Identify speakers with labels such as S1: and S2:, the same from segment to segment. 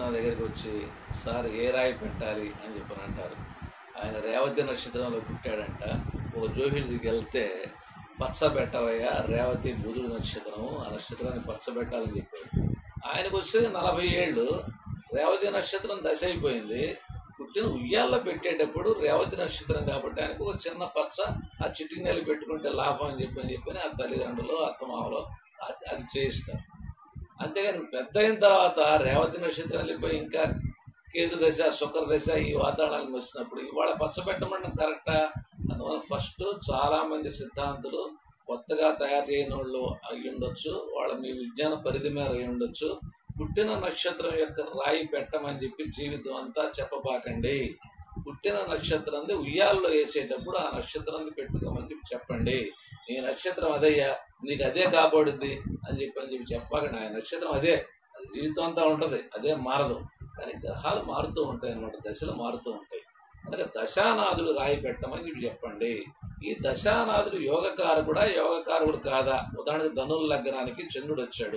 S1: నా దగ్గరికి వచ్చి సార్ ఏ రాయి పెట్టాలి అని చెప్పని అంటారు ఆయన రేవతి నక్షత్రంలో పుట్టాడంట ఒక జ్యోతిషుడికి వెళ్తే పచ్చ పెట్టవయ్యా రేవతి బుధుడు నక్షత్రం ఆ నక్షత్రాన్ని పచ్చ పెట్టాలని చెప్పాడు ఆయనకు వచ్చి నలభై ఏళ్ళు రేవతి నక్షత్రం దశ అయిపోయింది పుట్టిన ఉయ్యాల్లో పెట్టేటప్పుడు రేవతి నక్షత్రం కాబట్టి ఆయనకు ఒక చిన్న పచ్చ ఆ చిటికి నెల పెట్టుకుంటే లాభం అని చెప్పి అని చెప్పి ఆ తల్లిదండ్రులు అత్తమామలు అది- అది చేయిస్తారు అంతేగాని పెద్ద అయిన తర్వాత రేవతి నక్షత్రం వెళ్ళిపోయి ఇంకా కేతు దశ శుక్ర దశ ఈ వాతావరణానికి వచ్చినప్పుడు ఇవాళ పచ్చబెట్టమడం కరెక్టా అందువల్ల ఫస్ట్ చాలా మంది సిద్ధాంతులు కొత్తగా తయారు చేయని వాళ్ళు అయి ఉండొచ్చు వాళ్ళ మీ విజ్ఞాన పరిధి మేర అయి ఉండొచ్చు పుట్టిన నక్షత్రం యొక్క రాయి పెట్టమని చెప్పి జీవితం అంతా చెప్పబాకండి పుట్టిన నక్షత్రం ఉయ్యాల్లో వేసేటప్పుడు ఆ నక్షత్రం పెట్టుకోమని చెప్పి చెప్పండి నీ నక్షత్రం అదయ్యా నీకు అదే కాపాడుద్ది అని చెప్పి అని చెప్పి చెప్పాలండి ఆ నక్షత్రం అదే అది జీవితం అంతా ఉంటుంది అదే మారదు కానీ గ్రహాలు మారుతూ ఉంటాయి అన్నమాట దశలు మారుతూ ఉంటాయి కనుక దశానాథుడు రాయి పెట్టమని చెప్పి చెప్పండి ఈ దశానాథుడు యోగకారకుడా యోగకారకుడు కాదా ఉదాహరణకు ధనుల లగ్నానికి చంద్రుడు వచ్చాడు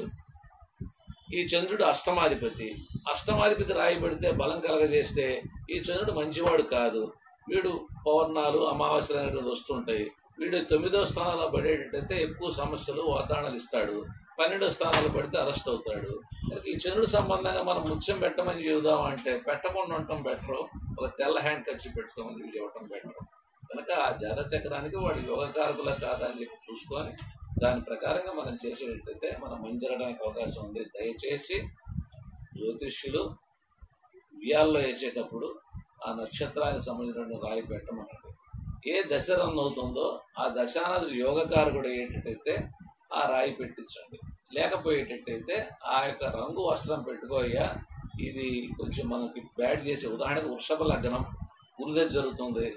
S1: ఈ చంద్రుడు అష్టమాధిపతి అష్టమాధిపతి రాయి పెడితే బలం కలగజేస్తే ఈ చంద్రుడు మంచివాడు కాదు వీడు పౌర్ణాలు అమావాస్యలు అనేటువంటి వస్తుంటాయి వీడు తొమ్మిదో స్థానంలో పడేటట్టయితే ఎక్కువ సమస్యలు వాతావరణాలు ఇస్తాడు పన్నెండో స్థానాలు పడితే అరెస్ట్ అవుతాడు కనుక ఈ చంద్రుడి సంబంధంగా మనం ముత్యం పెట్టమని చెబుదాం అంటే పెట్టకుండా ఉండటం బెటర్ ఒక తెల్ల హ్యాండ్ ఖర్చు పెట్టుకోమని చెప్పి చెప్పడం బెటర్ కనుక ఆ జాతక చక్రానికి వాడు యోగకారకుల కాదా అని చెప్పి చూసుకొని దాని ప్రకారంగా మనం చేసేటట్టయితే మనం మంచి జరగడానికి అవకాశం ఉంది దయచేసి జ్యోతిష్యులు ఉయ్యాల్లో వేసేటప్పుడు ఆ నక్షత్రానికి సంబంధించిన రాయి పెట్టమనండి ఏ దశ రన్ అవుతుందో ఆ దశానది యోగకారకుడు అయ్యేటట్టయితే ఆ రాయి పెట్టించండి లేకపోయేటట్టయితే ఆ యొక్క రంగు వస్త్రం పెట్టుకోయ్యా ఇది కొంచెం మనకి బ్యాడ్ చేసే ఉదాహరణకు వృషభ లగ్నం గురుదశ జరుగుతుంది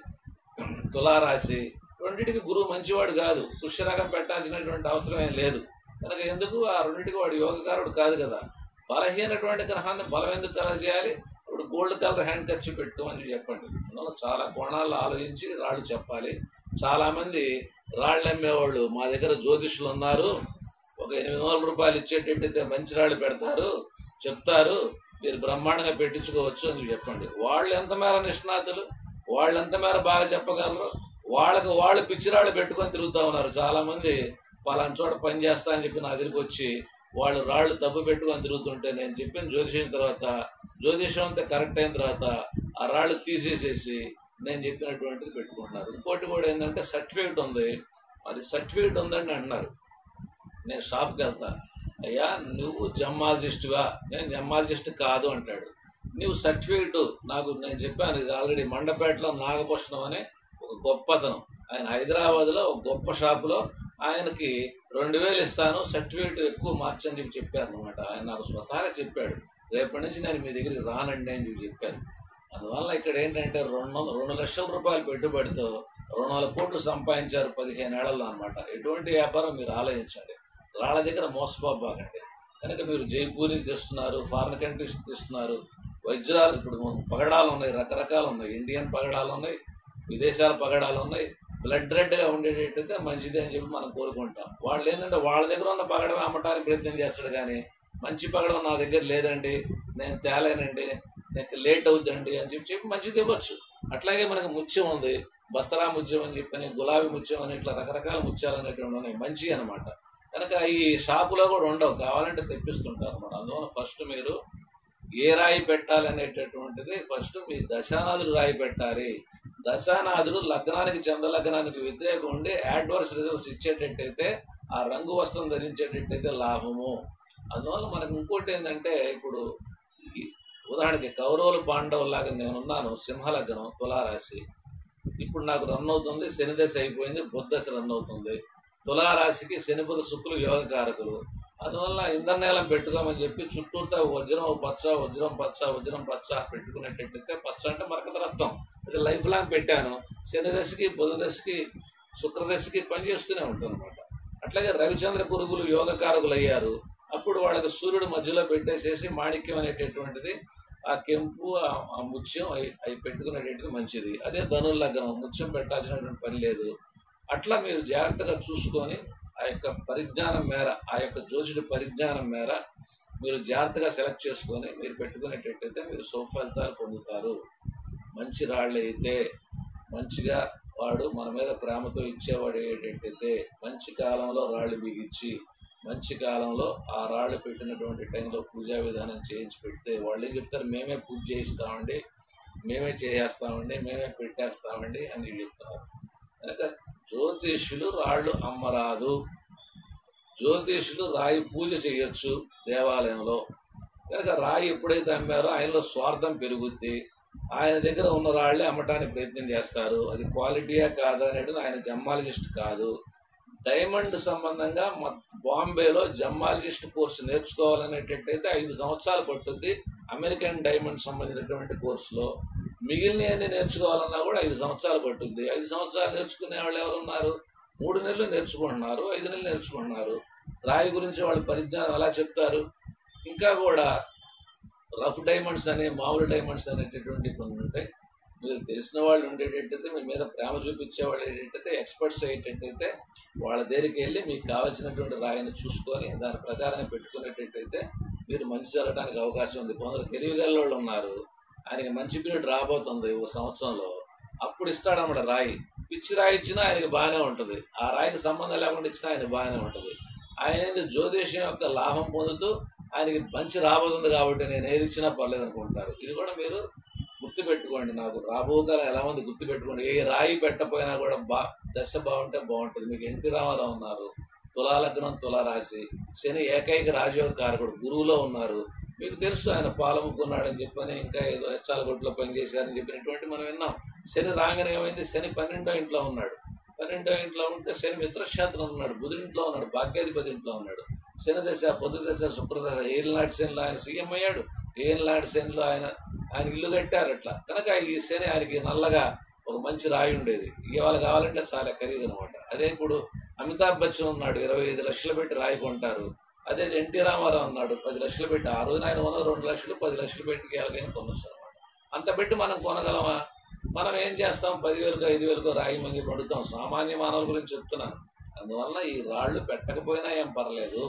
S1: తులారాశి రెండింటికి గురువు మంచివాడు కాదు పుష్యరాగం పెట్టాల్సినటువంటి అవసరం ఏం లేదు కనుక ఎందుకు ఆ రెండింటికి వాడు యోగకారుడు కాదు కదా బలహీనటువంటి గ్రహాన్ని బలం ఎందుకు కలగజేయాలి ఇప్పుడు గోల్డ్ కలర్ హ్యాండ్ ఖర్చు పెట్టు అని చెప్పండి అందువల్ల చాలా కోణాల్లో ఆలోచించి రాళ్ళు చెప్పాలి చాలా మంది రాళ్ళు అమ్మేవాళ్ళు మా దగ్గర జ్యోతిషులు ఉన్నారు ఒక ఎనిమిది వందల రూపాయలు ఇచ్చేటట్టయితే మంచి రాళ్ళు పెడతారు చెప్తారు మీరు బ్రహ్మాండంగా పెట్టించుకోవచ్చు అని చెప్పండి వాళ్ళు ఎంత మేర నిష్ణాతులు వాళ్ళు ఎంత మేర బాగా చెప్పగలరు వాళ్ళకు వాళ్ళు పిచ్చిరాళ్ళు పెట్టుకొని తిరుగుతూ ఉన్నారు చాలా మంది పలానా చోట పని చేస్తా అని చెప్పి నా దగ్గరికి వచ్చి వాళ్ళు రాళ్ళు తప్పు పెట్టుకొని తిరుగుతుంటే నేను చెప్పిన జ్యోతిషం తర్వాత జ్యోతిషం అంతా కరెక్ట్ అయిన తర్వాత ఆ రాళ్ళు తీసేసేసి నేను చెప్పినటువంటిది పెట్టుకుంటున్నారు ఇంకోటి కూడా ఏంటంటే సర్టిఫికేట్ ఉంది అది సర్టిఫికేట్ ఉందని అంటున్నారు నేను షాప్కి వెళ్తా అయ్యా నువ్వు జమ్మాలజిస్టువా నేను జమ్మాలజిస్ట్ కాదు అంటాడు నువ్వు సర్టిఫికేట్ నాకు నేను చెప్పాను ఇది ఆల్రెడీ మండపేటలో నాగభూషణం అనే ఒక గొప్పతనం ఆయన హైదరాబాద్లో ఒక గొప్ప షాపులో ఆయనకి రెండు వేలు ఇస్తాను సర్టిఫికేట్ ఎక్కువ మార్చని చెప్పి చెప్పాను అనమాట ఆయన నాకు స్వతహాగా చెప్పాడు రేపటి నుంచి నేను మీ దగ్గరికి రానండి అని చెప్పి చెప్పాను అందువల్ల ఇక్కడ ఏంటంటే రెండు వందల రెండు లక్షల రూపాయలు పెట్టుబడితో రెండు వందల కోట్లు సంపాదించారు పదిహేను ఏళ్లలో అనమాట ఎటువంటి వ్యాపారం మీరు ఆలోచించండి రాళ్ళ దగ్గర మోసపోబాకండి కనుక మీరు జైపూర్ నుంచి తెస్తున్నారు ఫారిన్ కంట్రీస్ తెస్తున్నారు వజ్రాలు ఇప్పుడు మనం పగడాలు ఉన్నాయి రకరకాలు ఉన్నాయి ఇండియన్ పగడాలు ఉన్నాయి విదేశాల పగడాలు ఉన్నాయి బ్లడ్ రెడ్గా ఉండేటట్టయితే మంచిది అని చెప్పి మనం కోరుకుంటాం వాళ్ళు ఏంటంటే వాళ్ళ దగ్గర ఉన్న పగడం అమ్మటానికి ప్రయత్నం చేస్తాడు కానీ మంచి పగడం నా దగ్గర లేదండి నేను తేలేనండి నాకు లేట్ అవుతుందండి అని చెప్పి చెప్పి మంచిది ఇవ్వచ్చు అట్లాగే మనకు ముత్యం ఉంది బసరా ముత్యం అని చెప్పని గులాబీ ముత్యం అని ఇట్లా రకరకాల ముత్యాలు అనేటువంటి ఉన్నాయి మంచి అనమాట కనుక ఈ షాపులో కూడా ఉండవు కావాలంటే తెప్పిస్తుంటారు అనమాట అందువల్ల ఫస్ట్ మీరు ఏ రాయి పెట్టాలి అనేటటువంటిది ఫస్ట్ మీ దశానాథుడు రాయి పెట్టాలి దశానాథుడు లగ్నానికి చంద్రలగ్నానికి వ్యతిరేకం ఉండి యాడ్వర్స్ రిజల్ట్స్ ఇచ్చేటట్టయితే ఆ రంగు వస్త్రం ధరించేటట్టయితే లాభము అందువల్ల మనకు ఇంకోటి ఏంటంటే ఇప్పుడు ఈ ఉదాహరణకి కౌరవులు పాండవులాగా నేనున్నాను సింహలగ్నం తులారాశి ఇప్పుడు నాకు రన్ అవుతుంది శనిదశ అయిపోయింది బుద్ధశ రన్ అవుతుంది తులారాశికి శనిబుధ శుక్రులు యోగకారకులు అందువల్ల ఇంధనేలం పెట్టుకోమని చెప్పి చుట్టూరుతా వజ్రం పచ్చ వజ్రం పచ్చ వజ్రం పచ్చ పెట్టుకునేటట్టయితే పచ్చ అంటే మరకత రక్తం అది లైఫ్ లాంగ్ పెట్టాను శని దశకి బుధ దశకి శుక్రదశకి పనిచేస్తూనే ఉంటుంది అనమాట అట్లాగే రవిచంద్ర గురుగులు యోగకారకులు అయ్యారు అప్పుడు వాళ్ళకి సూర్యుడు మధ్యలో పెట్టేసేసి మాణిక్యం అనేటటువంటిది ఆ కెంపు ఆ- ఆ ముత్యం అవి అవి పెట్టుకునేటటువంటిది మంచిది అదే ధనుర్ లగ్నం ముత్యం పెట్టాల్సినటువంటి పని లేదు అట్లా మీరు జాగ్రత్తగా చూసుకొని ఆ యొక్క పరిజ్ఞానం మేర ఆ యొక్క జ్యోతిషుడి పరిజ్ఞానం మేర మీరు జాగ్రత్తగా సెలెక్ట్ చేసుకొని మీరు పెట్టుకునేటట్టయితే మీరు సుఫలితాలు పొందుతారు మంచి రాళ్ళు అయితే మంచిగా వాడు మన మీద ప్రేమతో ఇచ్చేవాడు ఏంటంటే మంచి కాలంలో రాళ్ళు బిగించి మంచి కాలంలో ఆ రాళ్ళు పెట్టినటువంటి టైంలో పూజా విధానం చేయించి పెడితే వాళ్ళు ఏం చెప్తారు మేమే పూజ చేయిస్తామండి మేమే చేసేస్తామండి మేమే పెట్టేస్తామండి అని వీళ్ళు చెప్తున్నారు కనుక జ్యోతిష్యులు రాళ్ళు అమ్మరాదు జ్యోతిష్యులు రాయి పూజ చేయొచ్చు దేవాలయంలో కనుక రాయి ఎప్పుడైతే అమ్మారో ఆయనలో స్వార్థం పెరుగుద్ది ఆయన దగ్గర ఉన్న రాళ్ళే అమ్మటానికి ప్రయత్నం చేస్తారు అది క్వాలిటీయా కాదా అనేది ఆయన జమ్మాలజిస్ట్ కాదు డైమండ్ సంబంధంగా మ- బాంబేలో జమ్మాలజిస్ట్ కోర్సు నేర్చుకోవాలనేటట్టయితే ఐదు సంవత్సరాలు పట్టుద్ది అమెరికన్ డైమండ్ సంబంధించినటువంటి కోర్సులో మిగిలినవన్నీ నేర్చుకోవాలన్నా కూడా ఐదు సంవత్సరాలు పట్టుద్ది ఐదు సంవత్సరాలు నేర్చుకునే వాళ్ళు ఎవరు ఉన్నారు మూడు నెలలు నేర్చుకుంటున్నారు ఐదు నెలలు నేర్చుకుంటున్నారు రాయి గురించి వాళ్ళు పరిజ్ఞానం ఎలా చెప్తారు ఇంకా కూడా రఫ్ డైమండ్స్ అనే మామూలు డైమండ్స్ అనేటటువంటి కొన్ని ఉంటాయి మీరు తెలిసిన వాళ్ళు ఉండేటట్టయితే మీ మీద ప్రేమ చూపించే వాళ్ళు ఏంటంటే ఎక్స్పర్ట్స్ అయ్యేటట్టయితే వాళ్ళ దగ్గరికి వెళ్ళి మీకు కావాల్సినటువంటి రాయిని చూసుకొని దాని ప్రకారం పెట్టుకునేటట్టయితే మీరు మంచి జరగడానికి అవకాశం ఉంది కొందరు తెలివిగల వాళ్ళు ఉన్నారు ఆయనకి మంచి పీరియడ్ రాబోతుంది ఒక సంవత్సరంలో అప్పుడు ఇస్తాడన్నమాట రాయి పిచ్చి రాయి ఇచ్చినా ఆయనకి బాగానే ఉంటుంది ఆ రాయికి సంబంధం లేకుండా ఇచ్చినా ఆయన బాగానే ఉంటుంది ఆయన ఏంది జ్యోతిష్యం యొక్క లాభం పొందుతూ ఆయనకి మంచి రాబోతుంది కాబట్టి నేను ఏది ఇచ్చినా పర్లేదు అనుకుంటారు ఇది కూడా మీరు గుర్తుపెట్టుకోండి నాకు రాబోకాలం ఎలా ఉంది గుర్తుపెట్టుకోండి ఏ రాయి పెట్టపోయినా కూడా బా దశ బాగుంటే బాగుంటుంది మీకు ఎన్టీ రామారావు ఉన్నారు తులాలగ్నం తులారాశి శని ఏకైక రాజయోగ కారకుడు గురువులో ఉన్నారు మీకు తెలుసు ఆయన పాలముకున్నాడని చెప్పని ఇంకా ఏదో హెచ్చాలగొట్లో పనిచేశారని చెప్పినటువంటి మనం విన్నాం శని రాగానే ఏమైంది శని పన్నెండో ఇంట్లో ఉన్నాడు పన్నెండో ఇంట్లో ఉంటే శని మిత్రక్షేత్రం ఉన్నాడు బుధుడింట్లో ఉన్నాడు భాగ్యాధిపతి ఇంట్లో ఉన్నాడు శని దశ పొద్దు దశ శుక్రదశ ఏలినాటి శనిలో ఆయన సీఎం అయ్యాడు ఏలినాటి శనిలో ఆయన ఆయన ఇల్లు కట్టారు అట్లా కనుక ఈ శని ఆయనకి నల్లగా ఒక మంచి రాయి ఉండేది ఇవాళ కావాలంటే చాలా ఖరీదు అనమాట అదే ఇప్పుడు అమితాబ్ బచ్చన్ ఉన్నాడు ఇరవై ఐదు లక్షలు పెట్టి రాయి కొంటారు అదే ఎన్టీ రామారావు ఉన్నాడు పది లక్షలు పెట్టి ఆ రోజున ఆయన ఉన్న రెండు లక్షలు పది లక్షలు పెట్టి ఎలాగైనా కొనొచ్చు అనమాట అంత పెట్టి మనం కొనగలమా మనం ఏం చేస్తాం పదివేలకు ఐదు వేలకు రాయి మంగి పడుతాం సామాన్య మానవుల గురించి చెప్తున్నాను అందువల్ల ఈ రాళ్ళు పెట్టకపోయినా ఏం పర్లేదు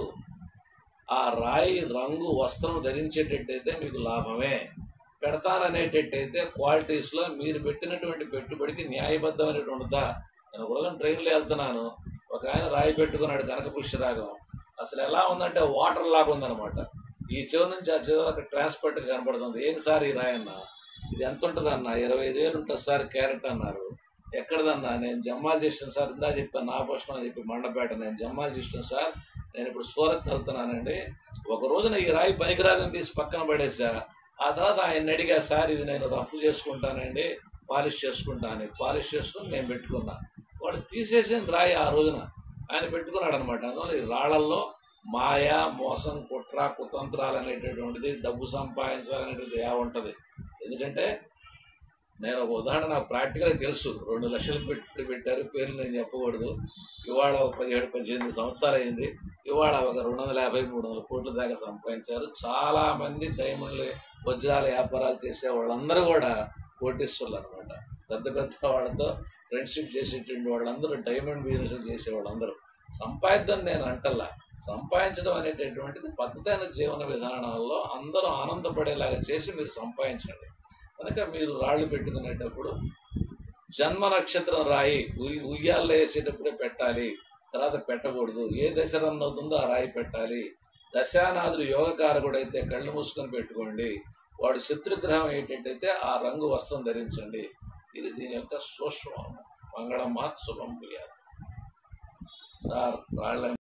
S1: ఆ రాయి రంగు వస్త్రం ధరించేటట్టయితే మీకు లాభమే పెడతాననేటట్టయితే క్వాలిటీస్లో మీరు పెట్టినటువంటి పెట్టుబడికి న్యాయబద్ధమైనటువంటిదా నేను ఉదయం ట్రైన్లో వెళ్తున్నాను ఒక ఆయన రాయి పెట్టుకున్నాడు కనక పుష్యరాగం అసలు ఎలా ఉందంటే వాటర్ లాగా ఉందన్నమాట ఈ చివరి నుంచి ఆ చివరి అక్కడ ట్రాన్స్పోర్ట్ కనపడుతుంది ఏంటి సార్ ఈ రాయి అన్న ఇది ఎంత ఉంటుంది అన్న ఇరవై ఐదు వేలు ఉంటుంది సార్ క్యారెట్ అన్నారు ఎక్కడదన్నా నేను జమ్మాల్ చేసిన సార్ ఇందా చెప్పాను నా పోషణం అని చెప్పి మండపేట నేను జమ్మాల్ చేసిన సార్ నేను ఇప్పుడు సూరత్ వెళ్తున్నానండి ఒక రోజున ఈ రాయి పనికిరాదని తీసి పక్కన పడేసా ఆ తర్వాత ఆయన అడిగా సార్ ఇది నేను రఫ్ చేసుకుంటానండి పాలిష్ చేసుకుంటాను పాలిష్ చేసుకుని నేను పెట్టుకున్నా వాడు తీసేసిన రాయి ఆ రోజున ఆయన పెట్టుకున్నాడు అనమాట అందువల్ల ఈ రాళ్లల్లో మాయ మోసం కుట్ర కుతంత్రాలు అనేటటువంటిది డబ్బు సంపాదించాలనేటువంటిది ఏ ఉంటుంది ఎందుకంటే నేను ఒక ఉదాహరణ నాకు ప్రాక్టికల్గా తెలుసు రెండు లక్షలు పెట్టుబడి పెట్టారు పేర్లు నేను చెప్పకూడదు ఇవాళ ఒక పదిహేడు పద్దెనిమిది సంవత్సరాలు అయింది ఇవాళ ఒక రెండు వందల యాభై మూడు వందల కోట్ల దాకా సంపాదించారు చాలా మంది డైమండ్లు వజ్రాల వ్యాపారాలు చేసే వాళ్ళందరూ కూడా కోటీశ్వర్లు అనమాట పెద్ద పెద్ద వాళ్ళతో ఫ్రెండ్షిప్ చేసేటువంటి వాళ్ళందరూ డైమండ్ బిజినెస్ చేసే వాళ్ళందరూ సంపాదిద్దని నేను అంటల్లా సంపాదించడం అనేటటువంటిది పద్ధతైన జీవన విధానాల్లో అందరూ ఆనందపడేలాగా చేసి మీరు సంపాదించండి కనుక మీరు రాళ్ళు పెట్టుకునేటప్పుడు జన్మ నక్షత్రం రాయి ఉయ్- ఉయ్యాల్లో వేసేటప్పుడే పెట్టాలి తర్వాత పెట్టకూడదు ఏ దశ రన్ అవుతుందో ఆ రాయి పెట్టాలి దశానాథుడు యోగకారకుడు అయితే కళ్ళు మూసుకొని పెట్టుకోండి వాడు శత్రుగ్రహం ఏంటంటే ఆ రంగు వస్త్రం ధరించండి ఇది దీని యొక్క సూక్ష్మం మంగళమాత్ శుభం భూయాత్ సార్ రాళ్ళ